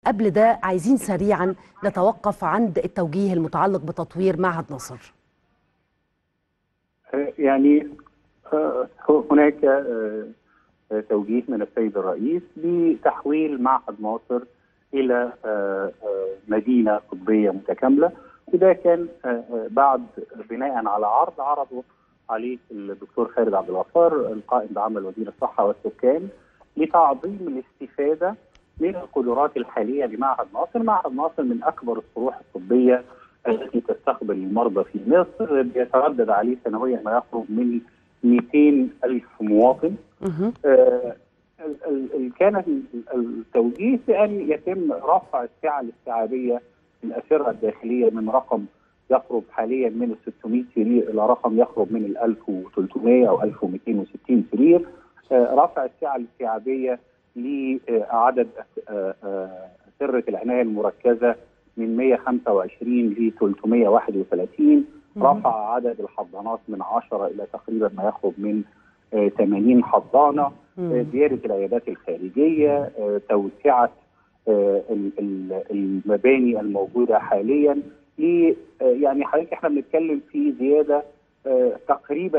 قبل ده عايزين سريعا نتوقف عند التوجيه المتعلق بتطوير معهد نصر يعني هناك توجيه من السيد الرئيس بتحويل معهد ناصر الى مدينه طبيه متكامله وده كان بعد بناء على عرض عرضه عليه الدكتور خالد عبد الغفار القائم بعمل وزير الصحه والسكان لتعظيم الاستفاده من القدرات الحاليه لمعهد ناصر، معهد ناصر من اكبر الصروح الطبيه التي تستقبل المرضى في مصر بيتردد عليه سنويا ما يقرب من 200 ألف مواطن آه كان التوجيه بأن يتم رفع السعة الاستيعابية للأسرة الداخلية من رقم يقرب حاليا من ال 600 سرير إلى رقم يقرب من ال 1300 أو 1260 سرير آه رفع السعة الاستيعابية لعدد أسرة العناية المركزة من 125 ل 331 رفع عدد الحضانات من 10 الى تقريبا ما يقرب من 80 حضانه زياده العيادات الخارجيه توسعه المباني الموجوده حاليا يعني حضرتك احنا بنتكلم في زياده تقريبا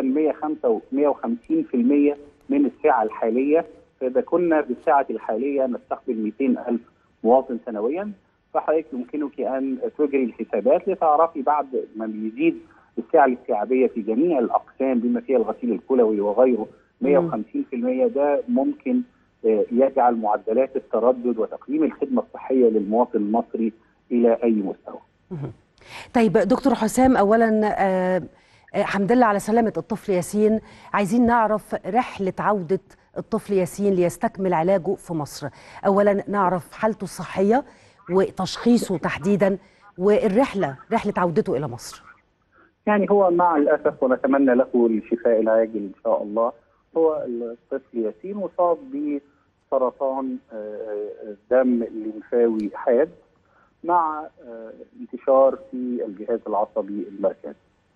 150% من السعه الحاليه فاذا كنا بالسعه الحاليه نستقبل 200 الف مواطن سنويا فحضرتك يمكنك ان تجري الحسابات لتعرفي بعد ما بيزيد السعه الاستيعابيه في جميع الاقسام بما فيها الغسيل الكلوي وغيره 150% ده ممكن يجعل معدلات التردد وتقديم الخدمه الصحيه للمواطن المصري الى اي مستوى. طيب دكتور حسام اولا آه حمد لله على سلامه الطفل ياسين عايزين نعرف رحله عوده الطفل ياسين ليستكمل علاجه في مصر اولا نعرف حالته الصحيه وتشخيصه تحديدا والرحله رحله عودته الى مصر يعني هو مع الاسف ونتمنى له الشفاء العاجل ان شاء الله هو الطفل ياسين مصاب بسرطان دم ليمفاوي حاد مع انتشار في الجهاز العصبي المركزي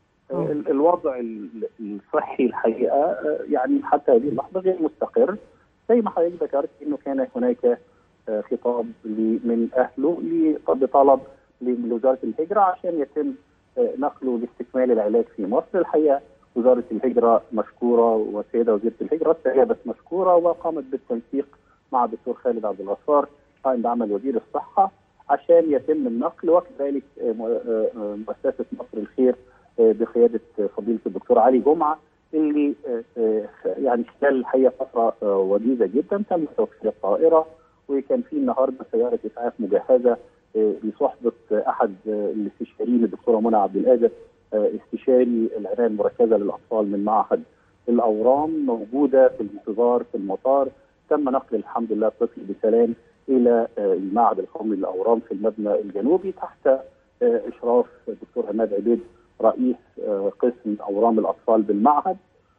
الوضع الصحي الحقيقه يعني حتى هذه اللحظه غير مستقر زي ما حضرتك ذكرت انه كان هناك خطاب من اهله بطلب لوزاره الهجره عشان يتم نقله لاستكمال العلاج في مصر الحقيقه وزاره الهجره مشكوره والسيده وزيره الهجره استجابت مشكوره وقامت بالتنسيق مع الدكتور خالد عبد الغفار قائم بعمل وزير الصحه عشان يتم النقل وكذلك مؤسسه مصر الخير بقياده فضيله الدكتور علي جمعه اللي يعني خلال الحقيقه فتره وجيزه جدا تم توفير الطائره وكان في النهارده سياره اسعاف مجهزه بصحبه احد الاستشاريين الدكتوره منى عبد القادر استشاري العنايه المركزه للاطفال من معهد الاورام موجوده في الانتظار في المطار تم نقل الحمد لله الطفل بسلام الى المعهد القومي للاورام في المبنى الجنوبي تحت اشراف الدكتور عماد عبيد رئيس قسم اورام الاطفال بالمعهد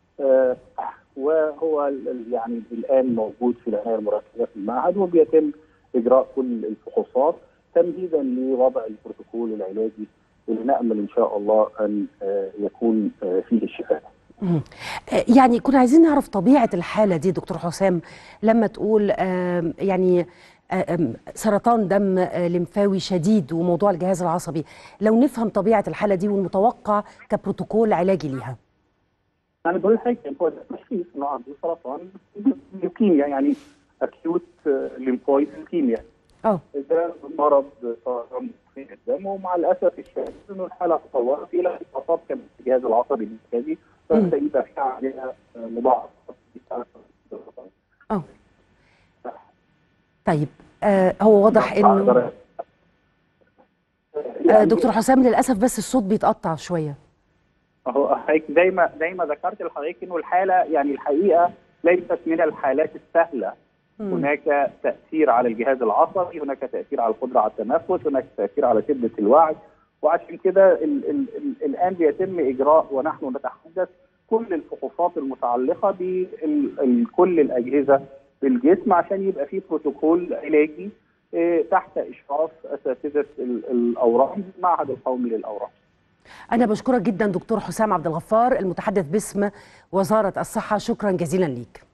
وهو يعني الان موجود في العنايه المركزه في المعهد وبيتم اجراء كل الفحوصات تمهيدا لوضع البروتوكول العلاجي اللي نامل ان شاء الله ان يكون فيه الشفاء. يعني كنا عايزين نعرف طبيعه الحاله دي دكتور حسام لما تقول يعني سرطان دم لمفاوي شديد وموضوع الجهاز العصبي لو نفهم طبيعه الحاله دي والمتوقع كبروتوكول علاجي ليها. انا بقول لحضرتك هو تشخيص انه عنده سرطان ليوكيميا يعني اكيوت ليمفويد ليوكيميا. اه ده مرض سرطان في الدم ومع الاسف الشديد انه الحاله تطورت الى اصاب كمان الجهاز العصبي المركزي فبدا يبقى في عندنا مضاعفات اه طيب آه هو واضح انه آه دكتور حسام للاسف بس الصوت بيتقطع شويه اهو حضرتك زي ما زي ما ذكرت لحضرتك انه الحاله يعني الحقيقه ليست من الحالات السهله م. هناك تاثير على الجهاز العصبي هناك تاثير على القدره على التنفس هناك تاثير على شده الوعي وعشان كده ال ال ال الان بيتم اجراء ونحن نتحدث كل الفحوصات المتعلقه بكل الاجهزه في عشان يبقى في بروتوكول علاجي تحت اشراف اساتذه الاورام المعهد القومي للاورام. أنا بشكرك جدا دكتور حسام عبد الغفار المتحدث باسم وزارة الصحة شكرا جزيلا ليك